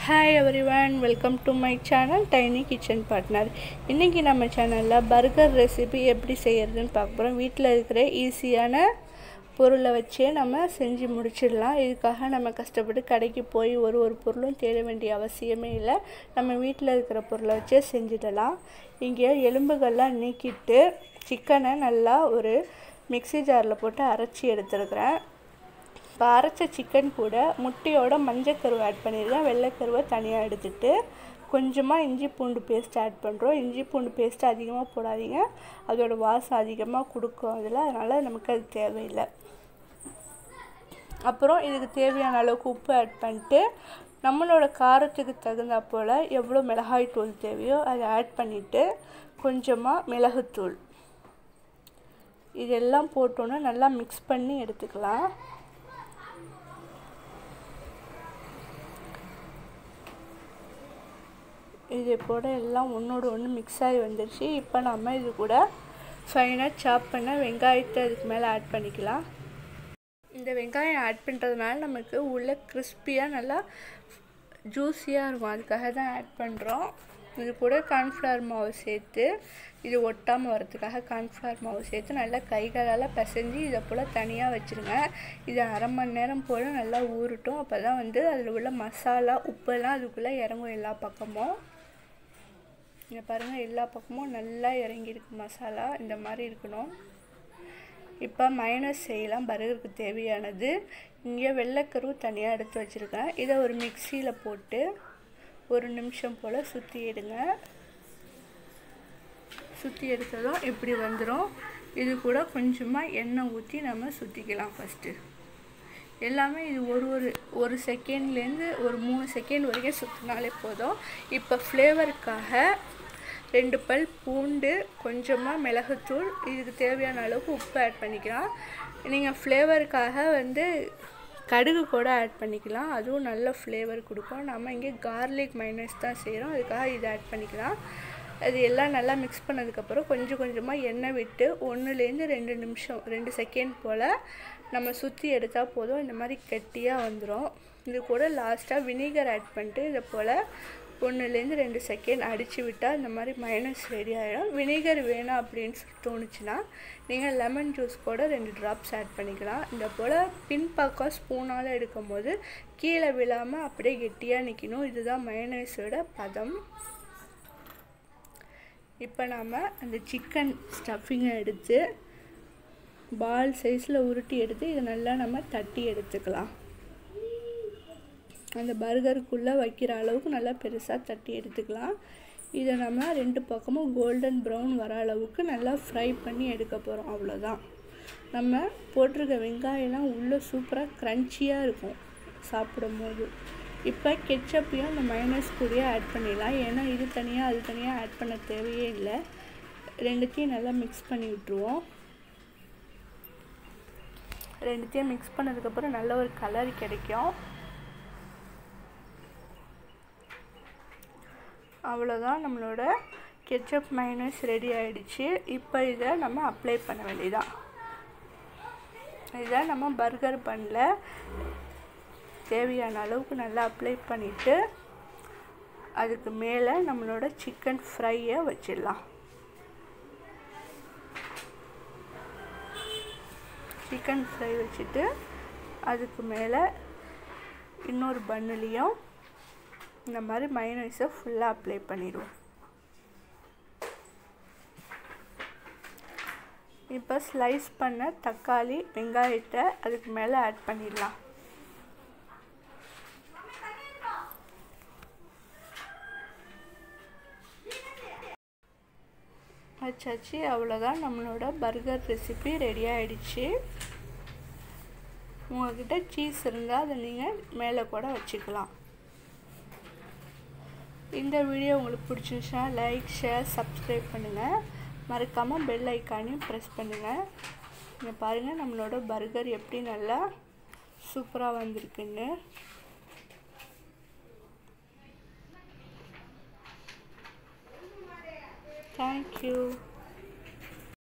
hi everyone welcome to my channel tiny kitchen partner இன்றைக்கி நம்ம சேனலில் burger recipe எப்படி செய்கிறதுன்னு பார்க்க போகிறோம் வீட்டில் இருக்கிற ஈஸியான பொருளை வச்சே நம்ம செஞ்சு முடிச்சிடலாம் இதுக்காக நம்ம கஷ்டப்பட்டு கடைக்கு போய் ஒரு ஒரு பொருளும் தேட வேண்டிய அவசியமே இல்லை நம்ம வீட்டில் இருக்கிற பொருளை வச்சே செஞ்சிடலாம் இங்கே எலும்புகள்லாம் நீக்கிட்டு சிக்கனை நல்லா ஒரு மிக்ஸி ஜாரில் போட்டு அரைச்சி எடுத்துருக்கிறேன் இப்போ அரைச்ச சிக்கன் கூட முட்டையோட மஞ்சக்கருவை ஆட் பண்ணியிருக்கேன் வெள்ளைக்கருவை தனியாக எடுத்துட்டு கொஞ்சமாக இஞ்சி பூண்டு பேஸ்ட் ஆட் பண்ணுறோம் இஞ்சி பூண்டு பேஸ்ட் அதிகமாக போடாதீங்க அதோட வாசம் அதிகமாக கொடுக்கும் அதில் அதனால் நமக்கு அது தேவையில்லை அப்புறம் இதுக்கு தேவையான அளவுக்கு உப்பு ஆட் பண்ணிட்டு நம்மளோட காரத்துக்கு தகுந்தா போல் எவ்வளோ மிளகாய் தூள் தேவையோ அதை ஆட் பண்ணிவிட்டு கொஞ்சமாக மிளகுத்தூள் இதெல்லாம் போட்டோன்னா நல்லா மிக்ஸ் பண்ணி எடுத்துக்கலாம் இது போட எல்லாம் ஒன்றோட ஒன்று மிக்ஸ் ஆகி வந்துருச்சு இப்போ நம்ம இது கூட ஃபைனாக சாப் பண்ண வெங்காயத்தை அதுக்கு மேலே ஆட் பண்ணிக்கலாம் இந்த வெங்காயம் ஆட் பண்ணுறதுனால நமக்கு உள்ள கிறிஸ்பியாக நல்லா ஜூஸியாக இருக்கும் அதுக்காக தான் ஆட் பண்ணுறோம் இது கூட கார்ன்ஃப்ளவர் மாவு சேர்த்து இது ஒட்டாமல் வரதுக்காக கார்ன்ஃப்ளவர் மாவு சேர்த்து நல்லா கைகளால் பிசைஞ்சு இதை போல் தனியாக வச்சுருங்க இது அரை மணி நேரம் போல் நல்லா ஊறட்டும் அப்போ தான் வந்து அதில் உள்ள மசாலா உப்பெல்லாம் அதுக்குள்ளே இறங்கும் எல்லா பக்கமும் இங்கே பாருங்கள் எல்லா பக்கமும் நல்லா இறங்கியிருக்கு மசாலா இந்த மாதிரி இருக்கணும் இப்போ மைனஸ் செய்யலாம் பர்கருக்கு தேவையானது இங்கே வெள்ளைக்கருவு தனியாக எடுத்து வச்சுருக்கேன் இதை ஒரு மிக்சியில் போட்டு ஒரு நிமிஷம் போல் சுற்றி எடுங்க சுற்றி எடுத்ததும் இப்படி வந்துடும் இது கூட கொஞ்சமாக எண்ணெய் ஊற்றி நம்ம சுற்றிக்கலாம் ஃபஸ்ட்டு எல்லாமே இது ஒரு ஒரு ஒரு செகண்ட்லேருந்து ஒரு மூணு செகண்ட் வரைக்கும் சுற்றினாலே போதும் இப்போ ஃப்ளேவருக்காக ரெண்டு பல் பூண்டு கொஞ்சமாக மிளகுத்தூள் இதுக்கு தேவையான அளவுக்கு உப்பு ஆட் பண்ணிக்கலாம் நீங்கள் ஃப்ளேவருக்காக வந்து கடுகு கூட ஆட் பண்ணிக்கலாம் அதுவும் நல்ல ஃப்ளேவர் கொடுக்கும் நம்ம இங்கே கார்லிக் மைனஸ் தான் செய்கிறோம் அதுக்காக இதை ஆட் பண்ணிக்கலாம் அது எல்லாம் நல்லா மிக்ஸ் பண்ணதுக்கப்புறம் கொஞ்சம் கொஞ்சமாக எண்ணெய் விட்டு ஒன்றுலேருந்து ரெண்டு நிமிஷம் ரெண்டு செகண்ட் போல் நம்ம சுற்றி எடுத்தால் போதும் இந்த மாதிரி கெட்டியாக வந்துடும் இது கூட லாஸ்ட்டாக வினிகர் ஆட் பண்ணிட்டு இதை போல் ஒன்றுலேருந்து ரெண்டு செகண்ட் அடித்து விட்டால் இந்த மாதிரி மைனஸ் ரெடி ஆகிடும் வினிகர் வேணாம் அப்படின்னு சொல்லி தோணுச்சுன்னா நீங்கள் லெமன் ஜூஸ் கூட ரெண்டு ட்ராப்ஸ் ஆட் பண்ணிக்கலாம் இந்த போல் பின்பக்கம் ஸ்பூனால் எடுக்கும் போது கீழே விழாமல் அப்படியே கெட்டியாக நிற்கணும் இதுதான் மைனஸோட பதம் இப்போ நாம் அந்த சிக்கன் ஸ்டஃபிங்கை எடுத்து பால் சைஸில் உருட்டி எடுத்து இதை நல்லா நம்ம தட்டி எடுத்துக்கலாம் அந்த பர்கருக்குள்ளே வைக்கிற அளவுக்கு நல்லா பெருசாக தட்டி எடுத்துக்கலாம் இதை நம்ம ரெண்டு பக்கமும் கோல்டன் ப்ரௌன் வர அளவுக்கு நல்லா ஃப்ரை பண்ணி எடுக்க போகிறோம் அவ்வளோதான் நம்ம போட்டிருக்க வெங்காயம்லாம் உள்ளே சூப்பராக க்ரன்ச்சியாக இருக்கும் சாப்பிடும் போது இப்போ கெச்சப்பையும் அந்த மைனஸ் கூடயே ஆட் பண்ணிடலாம் ஏன்னா இது தனியாக அது தனியாக ஆட் பண்ண தேவையே இல்லை ரெண்டுத்தையும் நல்லா மிக்ஸ் பண்ணி விட்ருவோம் ரெண்டுத்தையும் மிக்ஸ் பண்ணதுக்கப்புறம் நல்ல ஒரு கலர் கிடைக்கும் அவ்வளோதான் நம்மளோட கெச்சப் மைனஸ் ரெடி ஆகிடுச்சு இப்போ இதை நம்ம அப்ளை பண்ண வேண்டியதான் இதை நம்ம பர்கர் பண்ணில் தேவையான அளவுக்கு நல்லா அப்ளை பண்ணிவிட்டு அதுக்கு மேலே நம்மளோட சிக்கன் ஃப்ரையை வச்சிடலாம் சிக்கன் ஃப்ரை வச்சுட்டு அதுக்கு மேலே இன்னொரு பன்னுலேயும் இந்த மாதிரி மைனஸை ஃபுல்லாக அப்ளை பண்ணிடுவோம் இப்போ ஸ்லைஸ் பண்ண தக்காளி வெங்காயத்தை அதுக்கு மேலே ஆட் பண்ணிடலாம் வச்சாச்சு அவ்வளோதான் நம்மளோட பர்கர் ரெசிபி ரெடி ஆகிடுச்சு உங்கள்கிட்ட சீஸ் இருந்தால் அதை நீங்கள் மேலே கூட வச்சுக்கலாம் இந்த வீடியோ உங்களுக்கு பிடிச்சிருந்துச்சுன்னா லைக் ஷேர் சப்ஸ்கிரைப் பண்ணுங்கள் மறக்காமல் பெல் ஐக்கானையும் ப்ரெஸ் பண்ணுங்கள் இங்கே பாருங்கள் நம்மளோட பர்கர் எப்படி நல்லா சூப்பராக வந்திருக்குன்னு தேங்க்யூ